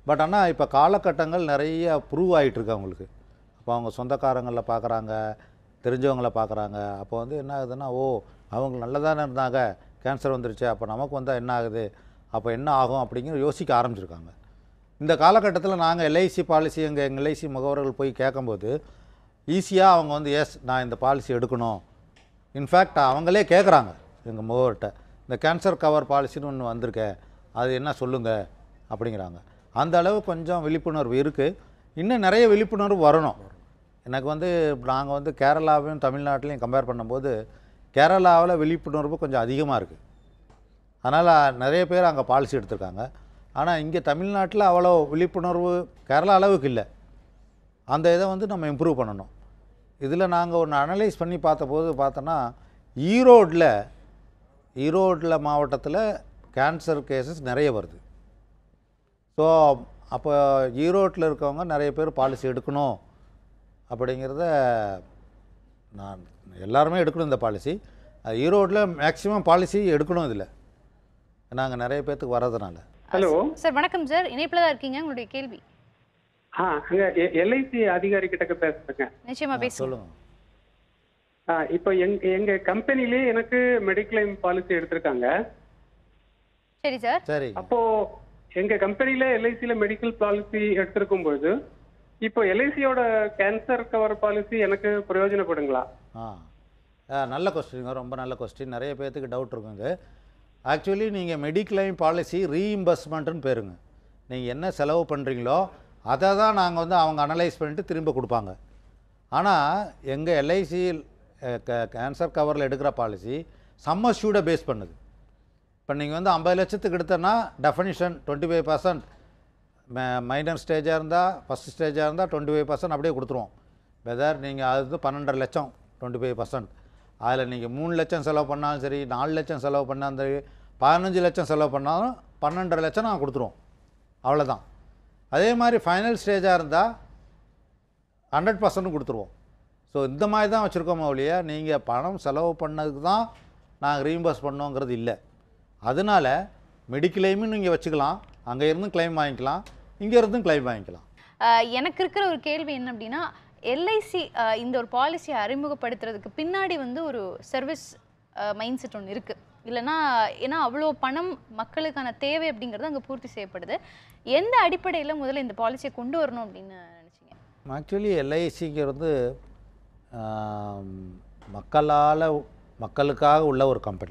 பட் ஆனால் இப்போ காலகட்டங்கள் நிறைய ப்ரூவ் ஆகிட்டு இருக்கு அவங்களுக்கு அப்போ அவங்க சொந்தக்காரங்களை பார்க்குறாங்க தெரிஞ்சவங்கள பார்க்குறாங்க அப்போ வந்து என்ன ஆகுதுன்னா ஓ அவங்க நல்லதானே இருந்தாங்க கேன்சர் வந்துருச்சு அப்போ நமக்கு வந்தால் என்ன ஆகுது அப்போ என்ன ஆகும் அப்படிங்கிற யோசிக்க ஆரம்பிச்சிருக்காங்க இந்த காலகட்டத்தில் நாங்கள் எல்ஐசி பாலிசி எங்கள் எங்கள் எல்ஐசி முகவர்கள் போய் கேட்கும்போது ஈஸியாக அவங்க வந்து எஸ் நான் இந்த பாலிசி எடுக்கணும் இன்ஃபேக்ட் அவங்களே கேட்குறாங்க எங்கள் முகவர்கிட்ட இந்த கேன்சர் கவர் பாலிசின்னு ஒன்று வந்திருக்கே அது என்ன சொல்லுங்கள் அப்படிங்கிறாங்க அந்த அளவு கொஞ்சம் விழிப்புணர்வு இருக்குது இன்னும் நிறைய விழிப்புணர்வு வரணும் எனக்கு வந்து நாங்கள் வந்து கேரளாவையும் தமிழ்நாட்டிலையும் கம்பேர் பண்ணும்போது கேரளாவில் விழிப்புணர்வு கொஞ்சம் அதிகமாக இருக்குது அதனால் நிறைய பேர் அங்கே பாலிசி எடுத்திருக்காங்க ஆனால் இங்கே தமிழ்நாட்டில் அவ்வளோ விழிப்புணர்வு கேரளா அளவுக்கு இல்லை அந்த இதை வந்து நம்ம இம்ப்ரூவ் பண்ணணும் இதில் நாங்கள் ஒன்று அனலைஸ் பண்ணி பார்த்தபோது பார்த்தோன்னா ஈரோட்டில் ஈரோட்டில் மாவட்டத்தில் கேன்சர் கேசஸ் நிறைய வருது ஸோ அப்போ ஈரோட்டில் இருக்கவங்க நிறைய பேர் பாலிசி எடுக்கணும் அப்படிங்கிறத நான் எல்லாருமே எடுக்கணும் இந்த பாலிசி ஈரோட்டில் மேக்ஸிமம் பாலிசி எடுக்கணும் இதில் நாங்கள் நிறைய பேர்த்துக்கு வர்றதுனால ஹலோ சார் வணக்கம் சார் இணைப்பில் தான் இருக்கீங்க உங்களுடைய கேள்வி ஆ அங்க எல்ஐசி அதிகாரி கிட்ட பேசுறேங்க நிச்சயமா பேசுங்க சொல்லுங்கள் ஆ, இப்போ எங்க எங்க கம்பெனிலே எனக்கு மெடிக்ளைம் பாலிசி எடுத்திருக்காங்க சரி சார் சரி அப்போ எங்க கம்பெனில எல்ஐசில மெடிக்கல் பாலிசி எடுத்திருக்கும் பொழுது இப்போ எல்ஐசியோட கேன்சர் கவர் பாலிசி எனக்கு பிரயோஜனப்படுங்களா ஆ ஆ, நல்ல கொஸ்டினுங்க ரொம்ப நல்ல கொஸ்டின் நிறைய பேர்த்துக்கு டவுட் இருக்குங்க ஆக்சுவலி நீங்கள் மெடிக்ளைம் பாலிசி ரீஇம்பர்ஸ்மெண்ட்டுன்னு பேருங்க நீங்கள் என்ன செலவு பண்ணுறீங்களோ அதை தான் நாங்கள் வந்து அவங்க அனலைஸ் பண்ணிட்டு திரும்ப கொடுப்பாங்க ஆனால் எங்கள் எல்ஐசி கேன்சர் கவரில் எடுக்கிற பாலிசி சம்மர்ஷூடை பேஸ் பண்ணுது இப்போ நீங்கள் வந்து ஐம்பது லட்சத்துக்கு எடுத்தோன்னா definition twenty five percent minor ஸ்டேஜாக இருந்தால் ஃபஸ்ட் ஸ்டேஜாக இருந்தால் டுவெண்ட்டி ஃபைவ் பர்சன்ட் அப்படியே கொடுத்துருவோம் வெதர் நீங்கள் அது வந்து பன்னெண்டரை லட்சம் டுவெண்ட்டி ஃபைவ் பர்சன்ட் அதில் நீங்கள் மூணு லட்சம் செலவு பண்ணாலும் சரி நாலு லட்சம் செலவு பண்ணாலும் சரி பதினஞ்சு லட்சம் செலவு பண்ணாலும் பன்னெண்டரை லட்சம் நான் கொடுத்துருவோம் அவ்வளோதான் அதே மாதிரி ஃபைனல் ஸ்டேஜாக இருந்தால் ஹண்ட்ரட் பர்சன்ட் கொடுத்துருவோம் ஸோ இந்த மாதிரி தான் வச்சுருக்கோம் ஒழிய நீங்கள் பணம் செலவு பண்ணதுக்கு தான் நாங்கள் ரீஇம்பர்ஸ் பண்ணோங்கிறது இல்லை அதனால் மெடிக்ளைமும் நீங்கள் வச்சுக்கலாம் அங்கே இருந்தும் கிளைம் வாங்கிக்கலாம் இங்கே இருந்தும் கிளைம் வாங்கிக்கலாம் ஆஹ் எனக்கு இருக்கிற ஒரு கேள்வி என்ன அப்படின்னா எல்ஐசி இந்த ஒரு பாலிசியை அறிமுகப்படுத்துறதுக்கு பின்னாடி வந்து ஒரு சர்வீஸ் மைண்ட் செட் ஒன்று இருக்குது இல்லைன்னா ஏன்னா அவ்வளோ பணம் மக்களுக்கான தேவை அப்படிங்கிறது அங்கே பூர்த்தி செய்யப்படுது எந்த அடிப்படையில் முதல்ல இந்த பாலிசியை கொண்டு வரணும் அப்படின்னு நினச்சிங்க ஆக்சுவலி எல்ஐசிங்கிறது மக்களால் மக்களுக்காக உள்ள ஒரு கம்பெனி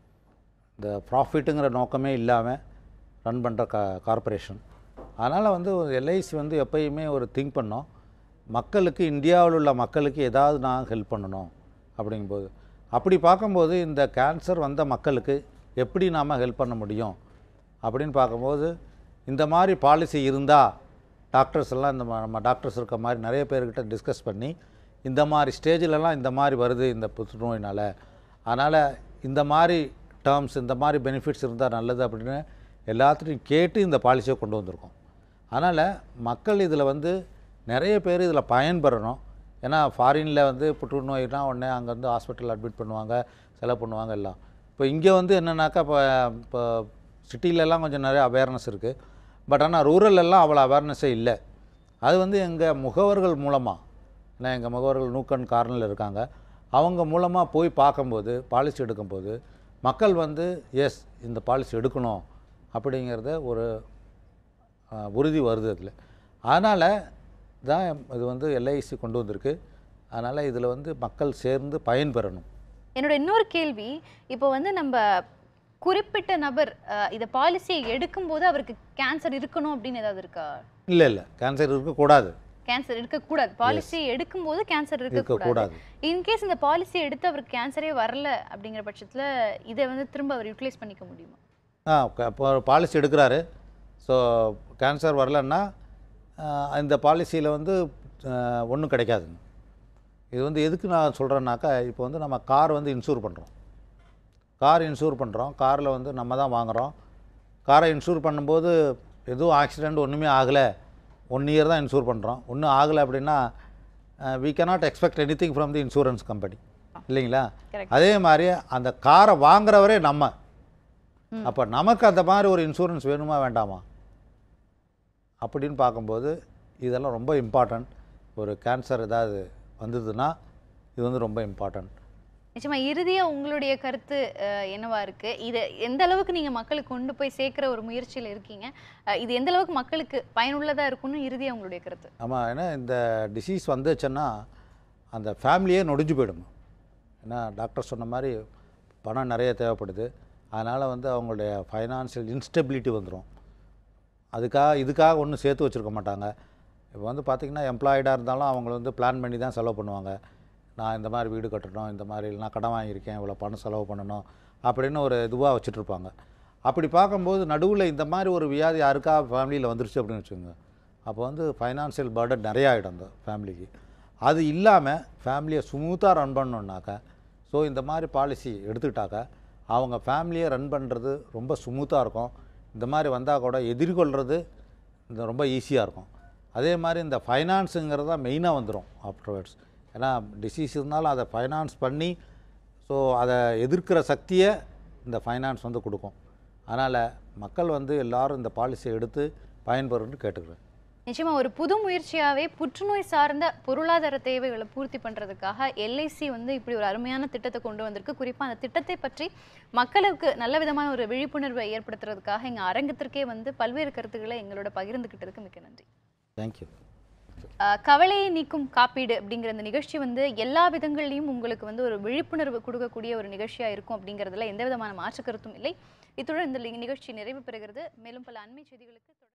இந்த ப்ராஃபிட்டுங்கிற நோக்கமே இல்லாமல் ரன் பண்ணுற கா கார்ப்பரேஷன் அதனால் வந்து எல்ஐசி வந்து எப்பயுமே ஒரு திங்க் பண்ணோம் மக்களுக்கு இந்தியாவில் உள்ள மக்களுக்கு ஏதாவது நான் ஹெல்ப் பண்ணணும் அப்படிங்கும்போது அப்படி பார்க்கும்போது இந்த கேன்சர் வந்த மக்களுக்கு எப்படி நாம் ஹெல்ப் பண்ண முடியும் அப்படின்னு பார்க்கும்போது இந்த மாதிரி பாலிசி இருந்தால் டாக்டர்ஸ் எல்லாம் இந்த மா- நம்ம டாக்டர்ஸ் இருக்க மாதிரி நிறைய பேர்கிட்ட டிஸ்கஸ் பண்ணி இந்த மாதிரி ஸ்டேஜிலலாம் இந்த மாதிரி வருது இந்த புற்றுநோயினால் அதனால் இந்த மாதிரி டேர்ம்ஸ் இந்த மாதிரி பெனிஃபிட்ஸ் இருந்தால் நல்லது அப்படின்னு எல்லாத்துட்டையும் கேட்டு இந்த பாலிசியை கொண்டு வந்திருக்கோம் அதனால் மக்கள் இதில் வந்து நிறைய பேர் இதில் பயன்பெறணும் ஏன்னா ஃபாரினில் வந்து புற்றுநோய்னா உடனே அங்கே வந்து ஹாஸ்பிட்டல் அட்மிட் பண்ணுவாங்க செலவு பண்ணுவாங்க எல்லாம் இப்போ இங்கே வந்து என்னென்னாக்கா இப்போ இப்போ சிட்டிலெல்லாம் கொஞ்சம் நிறைய அவேர்னஸ் இருக்குது பட் ஆனால் ரூரல்லலாம் அவ்வளோ அவேர்னஸே இல்லை அது வந்து எங்கள் முகவர்கள் மூலமாக ஏன்னா எங்கள் முகவர்கள் நூக்கன் கார்னரில் இருக்காங்க அவங்க மூலமாக போய் பார்க்கும்போது பாலிசி எடுக்கும்போது மக்கள் வந்து எஸ் இந்த பாலிசி எடுக்கணும் அப்படிங்கிறத ஒரு ஆஹ், உறுதி வருது அதில் அதனால் தான் இது வந்து எல்ஐசி கொண்டு வந்திருக்கு அதனால் இதில் வந்து மக்கள் சேர்ந்து பயன்பெறணும் என்னோட இன்னொரு கேள்வி இப்போ வந்து நம்ம குறிப்பிட்ட நபர் அஹ், இந்த பாலிசியை எடுக்கும்போது அவருக்கு கேன்சர் இருக்கணும் அப்படின்னு ஏதாவது இருக்கா இல்லை இல்லை கேன்சர் இருக்கக்கூடாது கேன்சர் இருக்கக்கூடாது பாலிசி எடுக்கும்போது கேன்சர் இருக்கக்கூடாது இருக்கக்கூடாது இன்கேஸ் இந்த பாலிசி எடுத்து அவருக்கு கேன்சரே வரல அப்படிங்கிற பட்சத்துல இதை வந்து திரும்ப அவர் யூட்டிலைஸ் பண்ணிக்க முடியுமா ஆ க- இப்போ பாலிசி எடுக்கிறாரு ஸோ கேன்சர் வரலன்னா ஆஹ், இந்த பாலிசியில் வந்து ஒன்றும் கிடைக்காதுங்க இது வந்து எதுக்கு நான் சொல்கிறேன்னாக்கா இப்போ வந்து நம்ம கார் வந்து இன்சூர் பண்ணுறோம் கார் இன்சூர் பண்ணுறோம் காரில் வந்து நம்ம தான் வாங்குகிறோம் காரை இன்சூர் பண்ணும்போது எதுவும் ஆக்சிடெண்ட் ஒன்றுமே ஆகலை ஒன் இயர் தான் இன்சூர் பண்ணுறோம் ஒன்றும் ஆகலை அப்படின்னா we cannot expect anything from the insurance company இல்லைங்களா Correct. அதே மாதிரி அந்த காரை வாங்குறவரே நம்ம அப்போ நமக்கு அந்த மாதிரி ஒரு இன்சூரன்ஸ் வேணுமா வேண்டாமா அப்படின்னு பார்க்கும்போது இதெல்லாம் ரொம்ப இம்பார்ட்டண்ட் ஒரு கேன்சர் ஏதாவது வந்ததுன்னா இது வந்து ரொம்ப இம்பார்ட்டண்ட் நிச்சயமா இறுதியா உங்களுடைய கருத்து அஹ், என்னவா இருக்கு இது எந்த அளவுக்கு நீங்க மக்களுக்கு கொண்டு போய் சேர்க்கிற ஒரு முயற்சியில இருக்கீங்க அஹ், இது எந்த அளவுக்கு மக்களுக்கு பயனுள்ளதா இருக்கும்னு இறுதியா உங்களுடைய கருத்து ஆமாம் ஏன்னா இந்த டிசீஸ் வந்துச்சுன்னா அந்த ஃபேமிலியே நொடிஞ்சு போயிடும் ஏன்னா டாக்டர் சொன்ன மாதிரி பணம் நிறைய தேவைப்படுது அதனால் வந்து அவங்களுடைய ஃபைனான்சியல் இன்ஸ்டெபிலிட்டி வந்துடும் அதுக்காக இதுக்காக ஒன்றும் சேர்த்து வச்சுருக்க மாட்டாங்க இப்போ வந்து பார்த்திங்கன்னா எம்ப்ளாய்டாக இருந்தாலும் அவங்க வந்து பிளான் பண்ணி தான் செலவு பண்ணுவாங்க நான் இந்த மாதிரி வீடு கட்டணும் இந்த மாதிரி நான் கடன் வாங்கியிருக்கேன் இவ்வளோ பணம் செலவு பண்ணணும் அப்படின்னு ஒரு இதுவாக வச்சுட்ருப்பாங்க அப்படி பார்க்கும்போது நடுவில் இந்த மாதிரி ஒரு வியாதி யாருக்கா ஃபேமிலியில் வந்துருச்சு அப்படின்னு வச்சுக்கோங்க அப்போ வந்து ஃபைனான்சியல் பர்டன் நிறைய ஆகிடும் அந்த ஃபேமிலிக்கு அது இல்லாமல் ஃபேமிலியை ஸ்மூத்தாக ரன் பண்ணணுன்னாக்கா ஸோ இந்த மாதிரி பாலிசி எடுத்துக்கிட்டாக்கா அவங்க ஃபேமிலியை ரன் பண்ணுறது ரொம்ப ஸ்மூத்தாக இருக்கும் இந்த மாதிரி வந்தால் கூட எதிர்கொள்கிறது இந்த ரொம்ப ஈஸியாக இருக்கும் அதே மாதிரி இந்த ஃபைனான்ஸுங்கிறது தான் மெயினாக வந்துடும் ஆஃப்டர்வர்ட்ஸ் ஏன்னா டிசீஸ் இருந்தாலும் அதை ஃபைனான்ஸ் பண்ணி ஸோ அதை எதிர்க்கிற சக்தியை இந்த ஃபைனான்ஸ் வந்து கொடுக்கும் அதனால் மக்கள் வந்து எல்லாரும் இந்த பாலிசியை எடுத்து பயன்பெறுன்னு கேட்டுக்கிறேன் நிச்சயமா ஒரு புது முயற்சியாவே புற்றுநோய் சார்ந்த பொருளாதார தேவைகளை பூர்த்தி பண்றதுக்காக எல்ஐசி வந்து இப்படி ஒரு அருமையான திட்டத்தை கொண்டு வந்திருக்கு குறிப்பா அந்த திட்டத்தை பற்றி மக்களுக்கு நல்ல விதமான ஒரு விழிப்புணர்வை ஏற்படுத்துறதுக்காக எங்க அரங்கத்திற்கே வந்து பல்வேறு கருத்துக்களை எங்களோட பகிர்ந்துகிட்டதுக்கு மிக்க நன்றி தேங்க்யூ அஹ், கவலையை நீக்கும் காப்பீடு அப்படிங்கிற இந்த நிகழ்ச்சி வந்து எல்லா விதங்கள்லையும் உங்களுக்கு வந்து ஒரு விழிப்புணர்வு கொடுக்கக்கூடிய ஒரு நிகழ்ச்சியா இருக்கும் அப்படிங்கிறதுல எந்த விதமான மாற்று கருத்தும் இல்லை இத்துடன் இந்த நிகழ்ச்சி நிறைவு பெறுகிறது மேலும் பல அண்மை செய்திகளுக்கு தொடர்ந்து